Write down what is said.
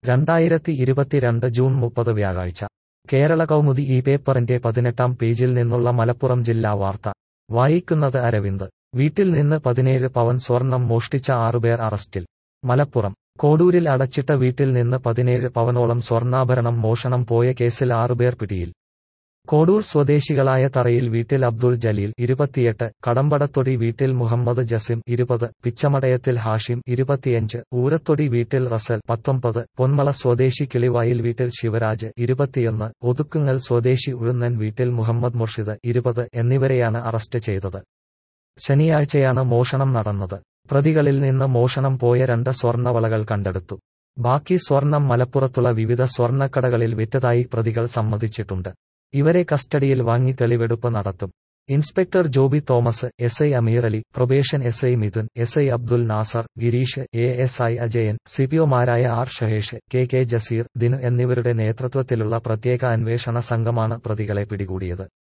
രണ്ടായിരത്തി ഇരുപത്തിരണ്ട് ജൂൺ മുപ്പത് വ്യാഴാഴ്ച കേരള കൗമുദി ഈ പേപ്പറിന്റെ പതിനെട്ടാം പേജിൽ നിന്നുള്ള മലപ്പുറം ജില്ലാ വാർത്ത വായിക്കുന്നത് അരവിന്ദ് വീട്ടിൽ നിന്ന് പതിനേഴ് പവൻ സ്വർണം മോഷ്ടിച്ച ആറുപേർ അറസ്റ്റിൽ മലപ്പുറം കോഡൂരിൽ അടച്ചിട്ട വീട്ടിൽ നിന്ന് പതിനേഴ് പവനോളം സ്വർണ്ണാഭരണം മോഷണം പോയ കേസിൽ ആറുപേർ പിടിയിൽ കോഡൂർ സ്വദേശികളായ തറയിൽ വീട്ടിൽ അബ്ദുൾ ജലീൽ ഇരുപത്തിയെട്ട് കടമ്പടത്തൊടി വീട്ടിൽ മുഹമ്മദ് ജസിം ഇരുപത് പിച്ചമടയത്തിൽ ഹാഷിം ഇരുപത്തിയഞ്ച് ഊരത്തൊടി വീട്ടിൽ റസൽ പത്തൊമ്പത് പൊന്മള സ്വദേശി കിളിവായിൽ വീട്ടിൽ ശിവരാജ് ഇരുപത്തിയൊന്ന് ഒതുക്കുങ്ങൽ സ്വദേശി ഉഴുന്നൻ വീട്ടിൽ മുഹമ്മദ് മുർഷിദ് ഇരുപത് എന്നിവരെയാണ് അറസ്റ്റ് ചെയ്തത് ശനിയാഴ്ചയാണ് മോഷണം നടന്നത് പ്രതികളിൽ നിന്ന് മോഷണം പോയ രണ്ട് സ്വർണ്ണവളകൾ കണ്ടെടുത്തു ബാക്കി സ്വർണം മലപ്പുറത്തുള്ള വിവിധ സ്വർണ്ണക്കടകളിൽ വിറ്റതായി പ്രതികൾ സമ്മതിച്ചിട്ടുണ്ട് ഇവരെ കസ്റ്റഡിയിൽ വാങ്ങി തെളിവെടുപ്പ് നടത്തും inspector Joby Thomas S I Ameer Ali probation S I Mithun S I Abdul Nasar Gireesh A S I Ajayan സിപിഒമാരായ R Shahesh K K Jaseer Dinu എന്നിവരുടെ നേതൃത്വത്തിലുള്ള പ്രത്യേക അന്വേഷണ സംഘമാണ് പ്രതികളെ പിടികൂടിയത്